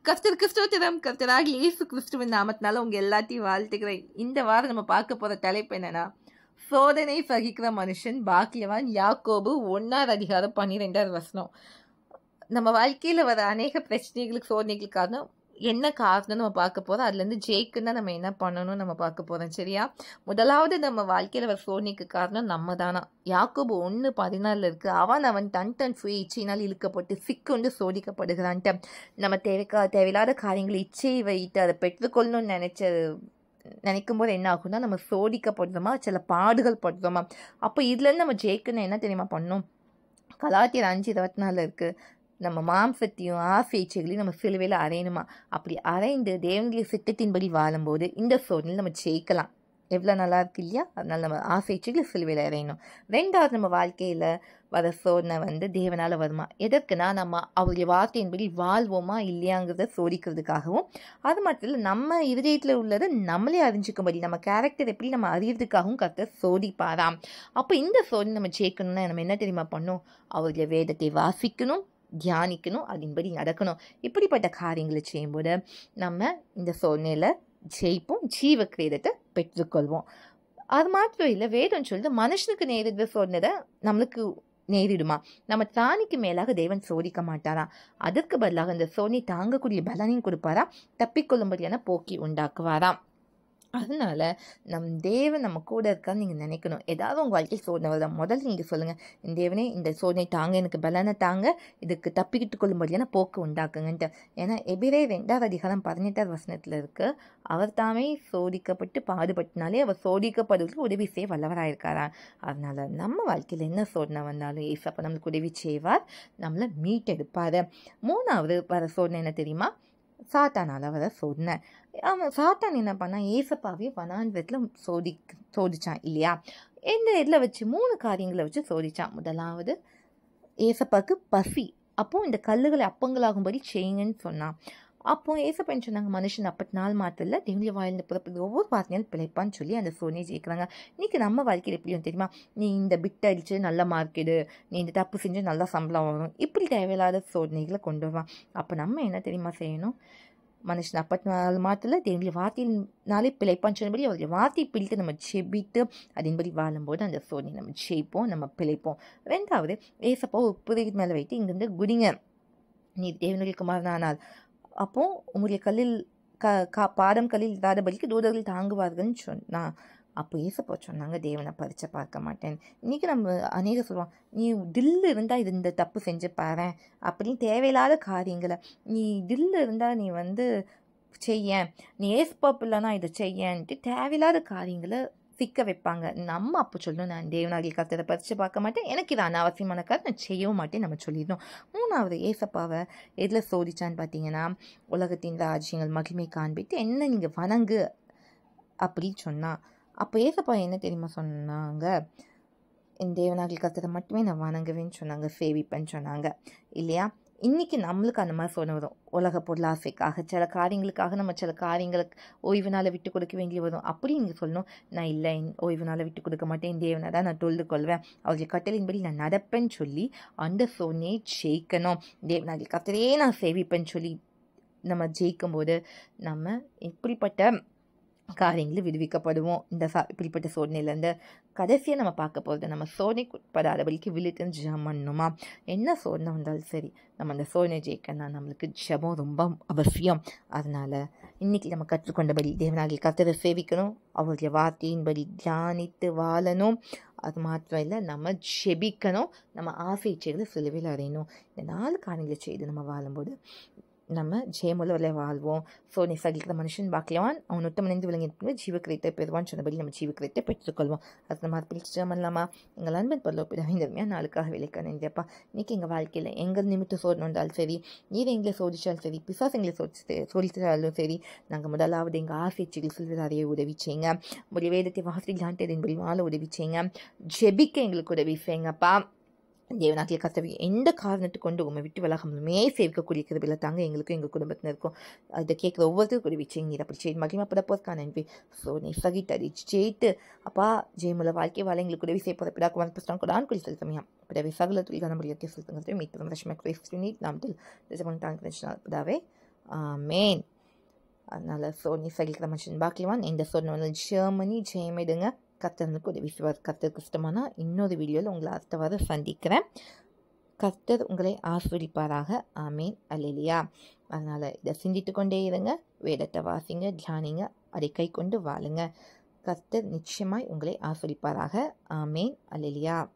கர்த்தர் கிறிஸ்துவத்திடம் கர்த்தராக இயேசு கிறிஸ்துவின் நாமத்தினால உங்க எல்லாத்தையும் வாழ்த்துக்கிறேன் இந்த வாரம் நம்ம பார்க்க போற தலைப்பு என்னன்னா சோதனை சகிக்கிற மனுஷன் பாக்கியவான் யாக்கோபு ஒன்னாவது அதிகாரம் பன்னிரெண்டாவது வசனம் நம்ம வாழ்க்கையில வர அநேக பிரச்சனைகளுக்கு சோதனைகளுக்கு காரணம் என்ன காரணம் நம்ம பார்க்க போறோம் அதுல இருந்து ஜெயிக்குன்னா நம்ம என்ன பண்ணணும் நம்ம பார்க்க போறோம் சரியா முதலாவது நம்ம வாழ்க்கையில வர சோதனைக்கு காரணம் நம்ம தானா யாக்கோபு ஒன்று பதினாலில் இருக்கு அவன் அவன் தன் தன் சுய இச்சையினால் இழுக்கப்பட்டு சிக்கொண்டு சோதிக்கப்படுகிறான்ட்டு நம்ம தேவைக்கா தேவையில்லாத காரியங்களை இச்சையை வைத்து அதை பெற்றுக்கொள்ளணும்னு நினைச்ச நினைக்கும் போது என்ன ஆகும்னா நம்ம சோதிக்கப்படுறோமா சில பாடுகள் படுறோமா அப்போ இதுலேருந்து நம்ம ஜெயிக்கணும் என்ன தெரியுமா பண்ணணும் கலாத்தியர் அஞ்சு இருபத்தி நாலில் இருக்குது நம்ம மாம்சத்தையும் ஆசைச்சைகளையும் நம்ம சிலுவையில் அரையணுமா அப்படி அரைந்து தேவனுடைய சித்தத்தின்படி வாழும்போது இந்த சோதனையில் நம்ம ஜெயிக்கலாம் எவ்வளோ நல்லா இருக்கு இல்லையா அதனால நம்ம ஆசைச்சைகளை சிலுவையில் அரையணும் ரெண்டாவது நம்ம வாழ்க்கையில் வர சோதனை வந்து தேவனால் வருமா எதற்குனா நம்ம அவருடைய வார்த்தையின்படி வாழ்வோமா இல்லையாங்கிறத சோதிக்கிறதுக்காகவும் அது மட்டும் இல்லை நம்ம இருதயத்தில் உள்ளதை நம்மளே அறிஞ்சிக்கும்படி நம்ம கேரக்டர் எப்படி நம்ம அறியறதுக்காகவும் கருத்தை சோதிப்பாராம் அப்போ இந்த சோதனை நம்ம ஜெயிக்கணும்னா நம்ம என்ன தெரியுமா பண்ணணும் அவருடைய வேதத்தை வாசிக்கணும் தியானிக்கணும் அதன்படி நடக்கணும் இப்படிப்பட்ட காரியங்களை செய்யும்போது நம்ம இந்த சோதனையில் ஜெயிப்போம் ஜீவ கிரீடத்தை பெற்றுக்கொள்வோம் அது மாத்திரம் இல்லை வேதம் சொல்லுது மனுஷனுக்கு நேரிடுற சோதனை நம்மளுக்கு நேரிடுமா நம்ம தானிக்கு மேலாக தேவன் சோதிக்க மாட்டாரா அதற்கு பதிலாக இந்த சோதனை தாங்கக்கூடிய பலனையும் கொடுப்பாரா தப்பிக்கொள்ளும்படியான போக்கி உண்டாக்குவாராம் அதனால நம் தேவன் நம்ம கூட இருக்கான்னு நீங்கள் நினைக்கணும் ஏதாவது உங்கள் வாழ்க்கையில் சோதனை வருதா முதல்ல நீங்கள் சொல்லுங்கள் இந்த தேவனே இந்த சோதனை தாங்க எனக்கு பலனை தாங்க இதுக்கு தப்பிக்கிட்டு கொள்ளும்படியான போக்கு உண்டாக்குங்கன்ட்டு ஏன்னா எபிரே ரெண்டாவது அதிகாரம் பதினெட்டாவது வசனத்தில் இருக்கு அவர் தாமே சோதிக்கப்பட்டு பாடுபட்டினாலே அவர் சோதிக்கப்படுவதற்கு உதவி செய்ய வல்லவராயிருக்காரா அதனால நம்ம வாழ்க்கையில் என்ன சோதனை வந்தாலும் ஏசப்பா நம்மளுக்கு உதவி செய்வார் நம்மளை மீட்டெடுப்பார் மூணாவது வர சோதனை என்ன தெரியுமா சாத்தானால் வர சோதனை அவன் சாத்தான் என்ன பண்ணான் ஏசப்பாவே வனாந்திரத்தில் சோதி சோதிச்சான் இல்லையா எந்த இதில் வச்சு மூணு காரியங்களை வச்சு சோதிச்சான் முதலாவது ஏசப்பாவுக்கு பசி அப்போ இந்த கல்லுகளை அப்பங்களாகும்படி செய்யுங்கன்னு சொன்னான் அப்போ ஏசப்பன் சொன்னாங்க மனுஷன் அப்பத்தி நாள் மாத்திரல தேவனுடைய வாயிலிருந்து புறப்படுது ஒவ்வொரு வார்த்தையாலும் பிழைப்பான்னு சொல்லி அந்த சோனியை ஜெயிக்கிறாங்க இன்னைக்கு நம்ம வாழ்க்கையில் எப்படியும் தெரியுமா நீ இந்த பிட் அடிச்சு நல்ல மார்க் எடு நீ இந்த தப்பு செஞ்சு நல்ல சம்பளம் வரும் இப்படி தேவையில்லாத சோதனைகளை கொண்டு வருவான் அப்போ நம்ம என்ன தெரியுமா செய்யணும் மனுஷன் அப்பத்தி நாலு மாதத்தில் தேவனுடைய வார்த்தையினாலே பிழைப்பான்னு சொன்னபடி அவருடைய வார்த்தையை பிடித்து நம்ம செபித்து அதன்படி வாழும்போது அந்த சோதனை நம்ம ஜெயிப்போம் நம்ம பிழைப்போம் ரெண்டாவது ஏசப்போ புதைக்கு மேலே வைத்து இங்கிருந்து குடிங்க நீ தேவனுடைய குமாரனானால் அப்போ உங்களுடைய கல்லில் க கா பாதம் கல்லில் இல்லாதபடிக்கு தூதர்கள் தாங்குவார்கள்னு சொன்னா அப்போ ஏசப்பா சொன்னாங்க தேவனை பறிச்ச பார்க்க மாட்டேன் இன்றைக்கி நம்ம அநேக சொல்லுவோம் நீ தில்லு இருந்தால் இது இந்த தப்பு செஞ்சு பாரு அப்படின்னு தேவையில்லாத காரியங்களை நீ தில்லு இருந்தால் நீ வந்து செய்ய நீ ஏசப்பாப்பு இல்லைனா இதை செய்யன்ட்டு தேவையில்லாத காரியங்களை சிக்க வைப்பாங்க நம்ம அப்போ சொல்லணும் நான் தேவனாகிய கருத்தை பறித்து பார்க்க மாட்டேன் எனக்கு இது அனாவசியமான கருத்து நான் செய்யவும் மாட்டேன் நம்ம சொல்லிடணும் மூணாவது ஏசப்பாவை எதில் சோதிச்சான்னு பார்த்தீங்கன்னா உலகத்தின் ராஜ்யங்கள் மகிமை காண்பித்து என்ன நீங்கள் வணங்கு அப்படின்னு சொன்னால் அப்போ ஏசப்பா என்ன தெரியுமா சொன்னாங்க என் தேவனாகிய கருத்தை மட்டுமே நான் வணங்குவேன்னு சொன்னாங்க சேவிப்பேன்னு சொன்னாங்க இல்லையா இன்றைக்கி நம்மளுக்கு அந்த மாதிரி சொன்ன வரும் உலக பொருளாசைக்காக சில காரியங்களுக்காக நம்ம சில காரியங்களுக்கு ஓய்வு நாளை விட்டு கொடுக்க வேண்டிய வரும் அப்படி நீங்கள் சொல்லணும் நான் இல்லை ஓய்வு நாளை விட்டு கொடுக்க மாட்டேன் தேவனை தான் நான் தொழுது கொள்வேன் அவருடைய கட்டளையின்படி நான் நடப்பேன்னு சொல்லி அந்த சோனையை ஜெயிக்கணும் தேவனாகிய கத்தரையே நான் சேவிப்பேன்னு சொல்லி நம்ம ஜெயிக்கும்போது நம்ம இப்படிப்பட்ட காரியங்களில் விடுவிக்கப்படுவோம் இந்த சா இப்படிப்பட்ட சோதனையிலேருந்து கடைசியாக நம்ம பார்க்க போகிறது நம்ம சோதனைக்குட்படாதபடிக்கு விழித்து ஜெபம் பண்ணணுமா என்ன சோதனை வந்தாலும் சரி நம்ம அந்த சோதனை ஜெயிக்கணும்னா நம்மளுக்கு ஜபம் ரொம்ப அவசியம் அதனால் இன்றைக்கி நம்ம கற்றுக்கொண்டபடி தேவனாகிய கத்தரை சேவிக்கணும் அவருடைய வார்த்தையின்படி தியானித்து வாழணும் அது மாத்திரம் இல்லை நம்ம ஜெபிக்கணும் நம்ம ஆசை செய்து சிலுவையில் அறையணும் இந்த நாலு காரியங்களை செய்து நம்ம வாழும்போது நம்ம ஜெயமுள்ள வாழ்வோம் ஸோ நீ சகிக்கிற மனுஷன் பாக்கியவான் அவன் உத்தமணிந்து விளங்கி ஜீவக்கிரத்தை பெறுவான்னு சொன்னபடி நம்ம ஜீவக்கிரத்தை பெற்றுக்கொள்வோம் அது நம்ம பிடிச்சோம் இல்லாமா எங்கள் அன்பன் பரலோப்பிதாக இந்த உண்மையாக நாளுக்காக விலைக்க நினைப்பா இன்றைக்கி எங்கள் வாழ்க்கையில் எங்கள் நிமித்தம் சோதனை வந்தாலும் சரி நீர் எங்களை சோதிச்சாலும் சரி பிசாஸ் எங்களை சோதிச்சு சோதித்தாலும் சரி நாங்கள் முதலாவது எங்கள் ஆசைச்சிகள் சில்வராரையை உதவி செய்யுங்க உங்களுடைய வேதத்தை வாசிக்கலான்ட்டு என்படி வாழ உதவி செய்யுங்க ஜெபிக்க எங்களுக்கு உதவி செய்யுங்கப்பா தேவனாகிய கர்த்தவி எந்த காரணத்தை கொண்டு உண்மை விட்டு விலகமுமே சேவிக்கக்கூடிய கிருபில தாங்க எங்களுக்கும் எங்கள் குடும்பத்தினருக்கும் அதை கேட்குற ஒவ்வொருத்தருக்கும் ஒரு விஷயம் நீர் அப்படி செய்து மகிமைப்பட போதுக்கான நன்றி ஸோ நீ சகித்தடி ஜெயித்து அப்பா ஜெயமுல வாழ்க்கை வாழ எங்களுக்கு உதவி செய்ய போகிற பிடாக்கு வந்து புஸ்தகம் கூட ஆண்குள் செலுத்தமையா பிறவி சகல துளிகான முடியாது செலுத்துங்கிறது மீட்பு ரஷ்மி கிரைஸ்து நீட் நாமத்தில் நிஜமாக தாங்க பிதாவே ஆமேன் அதனால் ஸோ நீ சகிக்கிற மனுஷன் பாக்கியவான் இந்த சொன்ன வந்து ஜெர்மனி ஜெயமிடுங்க கத்தனுக்கு உதவி செய்வார் கத்தருக்கு இஷ்டமானா இன்னொரு வீடியோவில் உங்களை அடுத்த வாரம் சந்திக்கிறேன் கர்த்தர் உங்களை ஆஸ்வதிப்பாராக ஆமேன் அல்லையா அதனால் இதை சிந்தித்து கொண்டே இருங்க வேதத்தை வாசிங்க தியானிங்க அதை கை கொண்டு வாழுங்க கர்த்தர் நிச்சயமாய் உங்களை ஆஸ்வதிப்பாராக ஆமேன் அல்லையா